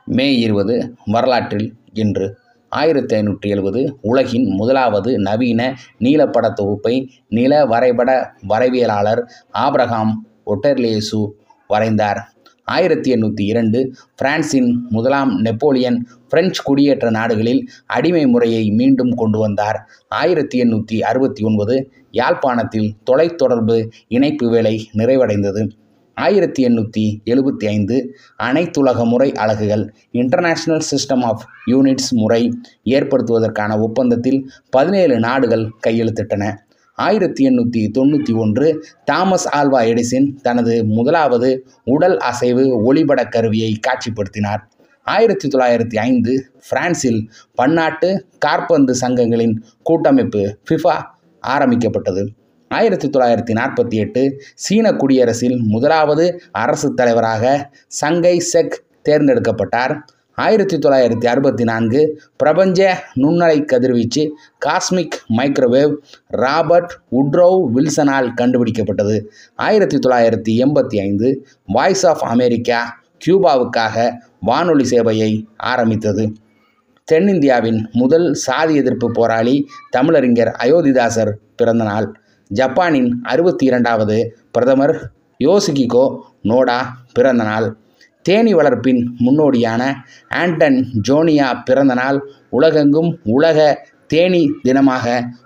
மே இருபது வரலாற்றில் இன்று ஆயிரத்தி ஐநூற்றி எழுபது உலகின் முதலாவது நவீன நீலப்படத் தொகுப்பை நில வரைபட வரைவியலாளர் ஆபிரகாம் ஒட்டர்லியேசு வரைந்தார் ஆயிரத்தி எண்ணூற்றி இரண்டு பிரான்சின் முதலாம் நெப்போலியன் பிரெஞ்சு குடியேற்ற நாடுகளில் அடிமை முறையை மீண்டும் கொண்டு வந்தார் ஆயிரத்தி எண்ணூற்றி அறுபத்தி ஒன்பது யாழ்ப்பாணத்தில் தொலைத்தொடர்பு இணைப்பு வேலை நிறைவடைந்தது ஆயிரத்தி எண்ணூற்றி எழுபத்தி ஐந்து அனைத்துலக முறை அலகுகள் இன்டர்நேஷ்னல் சிஸ்டம் ஆஃப் யூனிட்ஸ் முறை ஏற்படுத்துவதற்கான ஒப்பந்தத்தில் பதினேழு நாடுகள் கையெழுத்திட்டன ஆயிரத்தி எண்ணூற்றி தொண்ணூற்றி ஒன்று தாமஸ் ஆல்வா எடிசின் தனது முதலாவது உடல் அசைவு ஒளிபட கருவியை காட்சிப்படுத்தினார் ஆயிரத்தி தொள்ளாயிரத்தி ஐந்து பிரான்சில் பன்னாட்டு காற்பந்து சங்கங்களின் கூட்டமைப்பு ஃபிஃபா ஆரம்பிக்கப்பட்டது ஆயிரத்தி தொள்ளாயிரத்தி நாற்பத்தி எட்டு சீன குடியரசில் முதலாவது அரசு தலைவராக சங்கை செக் தேர்ந்தெடுக்கப்பட்டார் ஆயிரத்தி தொள்ளாயிரத்தி அறுபத்தி நான்கு பிரபஞ்ச நுண்ணலை கதிர்வீச்சு காஸ்மிக் மைக்ரோவேவ் ராபர்ட் உட்ரோவ் வில்சனால் கண்டுபிடிக்கப்பட்டது ஆயிரத்தி தொள்ளாயிரத்தி எண்பத்தி ஐந்து வாய்ஸ் ஆஃப் அமெரிக்கா கியூபாவுக்காக வானொலி சேவையை ஆரம்பித்தது தென்னிந்தியாவின் முதல் சாதி எதிர்ப்பு போராளி தமிழறிஞர் அயோத்திதாசர் பிறந்தநாள் ஜப்பானின் அறுபத்தி இரண்டாவது பிரதமர் யோசுகிகோ நோடா பிறந்தநாள் தேனி வளர்ப்பின் முன்னோடியான ஆண்டன் ஜோனியா பிறந்தநாள் உலகெங்கும் உலக தேனி தினமாக